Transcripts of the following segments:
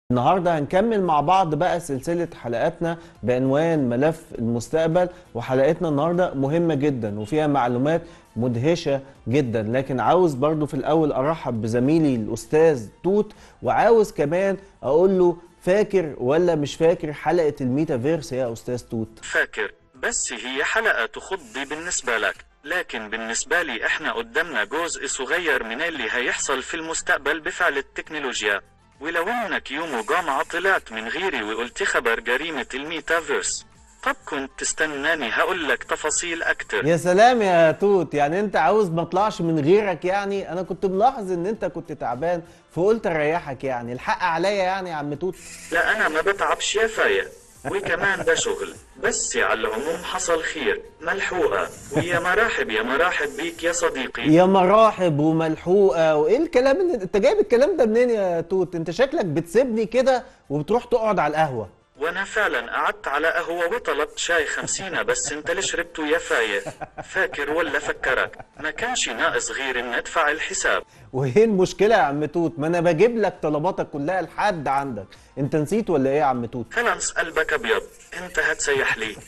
النهارده هنكمل مع بعض بقى سلسلة حلقاتنا بعنوان ملف المستقبل وحلقتنا النهارده مهمة جدا وفيها معلومات مدهشة جدا لكن عاوز برضو في الأول أرحب بزميلي الأستاذ توت وعاوز كمان أقول له فاكر ولا مش فاكر حلقة الميتافيرس يا أستاذ توت فاكر بس هي حلقة تخضي بالنسبة لك لكن بالنسبة لي احنا قدامنا جزء صغير من اللي هيحصل في المستقبل بفعل التكنولوجيا ولو انك يوم جامعة طلعت من غيري وقلت خبر جريمة الميتافيرس طب كنت تستناني هقول لك تفاصيل اكتر يا سلام يا توت يعني انت عاوز ما اطلعش من غيرك يعني انا كنت ملاحظ ان انت كنت تعبان فقلت اريحك يعني الحق عليا يعني يا عم توت لا انا ما بتعبش يا فايق وكمان ده شغل بس على العموم حصل خير ملحوقة ويا مراحب يا مراحب بيك يا صديقي يا مراحب وملحوقه وايه الكلام اللي انت جايب الكلام ده منين يا توت انت شكلك بتسيبني كده وبتروح تقعد على القهوه وانا فعلا قعدت على قهوة وطلبت شاي خمسينة بس انت اللي شربته يا فايق فاكر ولا فكرك ما كانش ناقص غير ان ادفع الحساب وايه المشكله يا عم توت ما انا بجيب لك طلباتك كلها لحد عندك انت نسيت ولا ايه يا عم توت خلاص قلبك ابيض انت هتسيح لي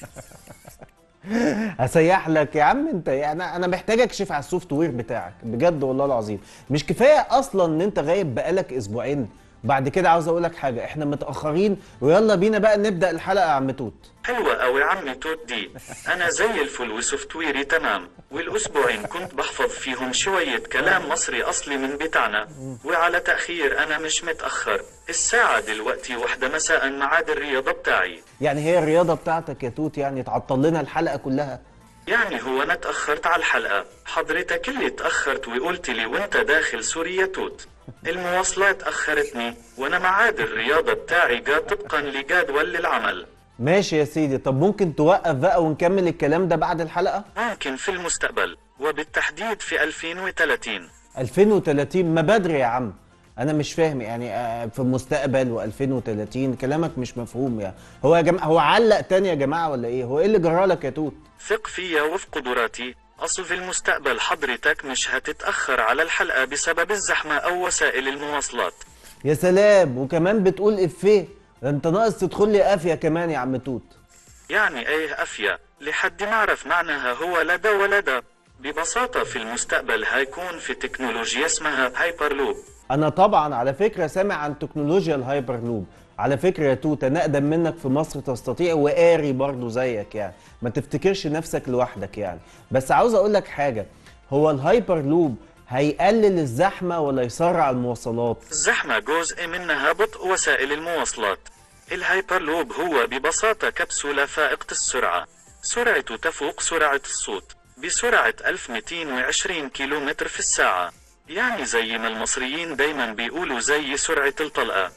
هسيح لك يا عم انت يعني انا محتاج اكشف على السوفت وير بتاعك بجد والله العظيم مش كفايه اصلا ان انت غايب بقالك اسبوعين بعد كده عاوز اقول لك حاجه احنا متاخرين ويلا بينا بقى نبدا الحلقه يا عم توت حلوة أوي عمي توت دي أنا زي الفل وسوفت ويري تمام والأسبوعين كنت بحفظ فيهم شوية كلام مصري أصلي من بتاعنا وعلى تأخير أنا مش متأخر الساعة دلوقتي واحدة مساء ميعاد الرياضة بتاعي يعني هي الرياضه بتاعتك يا توت يعني تعطل لنا الحلقه كلها يعني هو أنا تأخرت على الحلقة حضرتك اللي تأخرت وقلت لي وانت داخل سوريا توت المواصلات أخرتني وأنا ميعاد الرياضة بتاعي جا طبقا لجدول العمل ماشي يا سيدي طب ممكن توقف بقى ونكمل الكلام ده بعد الحلقه ممكن في المستقبل وبالتحديد في 2030 2030 ما بدري يا عم انا مش فاهم يعني آه، في المستقبل و2030 كلامك مش مفهوم يعني هو يا جماعه هو علق تاني يا جماعه ولا ايه هو ايه اللي جرالك يا توت ثق فيا وفي قدراتي أصل في المستقبل حضرتك مش هتتأخر على الحلقة بسبب الزحمة أو وسائل المواصلات يا سلام وكمان بتقول افيه ده انت ناقص تدخل لي قافيه كمان يا عم توت يعني ايه أفيا لحد ما أعرف معناها هو لا ده ولا ده ببساطة في المستقبل هيكون في تكنولوجيا اسمها هايبر لوب انا طبعا على فكره سامع عن تكنولوجيا الهايبر لوب على فكره يا توت انا اقدم منك في مصر تستطيع وقاري برضو زيك يعني ما تفتكرش نفسك لوحدك يعني بس عاوز اقول لك حاجه هو الهايبر لوب هيقلل الزحمه ولا يسرع المواصلات الزحمة جزء منها بطء وسائل المواصلات الهايبر لوب هو ببساطة كبسولة فائقة السرعة سرعته تفوق سرعة الصوت بسرعة 1220 كيلومتر في الساعة يعني زي ما المصريين دايما بيقولوا زي سرعة الطلقة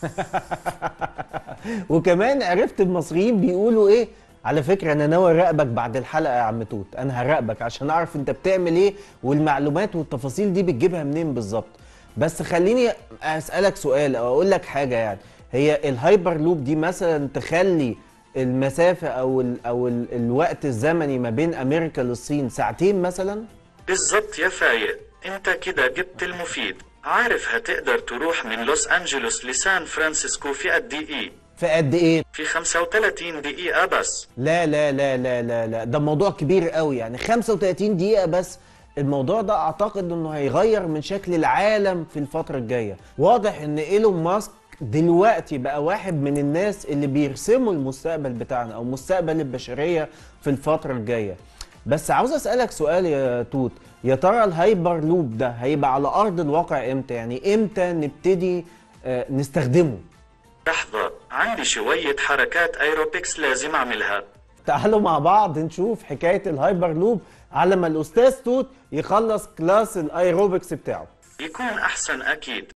وكمان عرفت المصريين بيقولوا ايه على فكرة أنا ناوي أراقبك بعد الحلقة يا عم توت، أنا هراقبك عشان أعرف أنت بتعمل إيه والمعلومات والتفاصيل دي بتجيبها منين بالظبط. بس خليني أسألك سؤال أو أقول لك حاجة يعني، هي الهايبر لوب دي مثلا تخلي المسافة أو ال أو ال الوقت الزمني ما بين أمريكا للصين ساعتين مثلا؟ بالظبط يا فايق انت كده جبت المفيد عارف هتقدر تروح من لوس أنجلوس لسان فرانسيسكو في قد ايه في قد إيه؟ في 35 دقيقة بس لا لا لا لا لا لا ده موضوع كبير قوي يعني 35 دقيقة بس الموضوع ده اعتقد انه هيغير من شكل العالم في الفترة الجاية واضح ان ايلون ماسك دلوقتي بقى واحد من الناس اللي بيرسموا المستقبل بتاعنا او مستقبل البشرية في الفترة الجاية بس عاوز اسألك سؤال يا توت يا ترى الهايبر لوب ده هيبقى على ارض الواقع امتى يعني امتى نبتدي آه، نستخدمه لحظة عندي شوية حركات ايروبكس لازم اعملها تعالوا مع بعض نشوف حكاية الهايبر لوب على ما الأستاذ توت يخلص كلاس الايروبكس بتاعه يكون احسن اكيد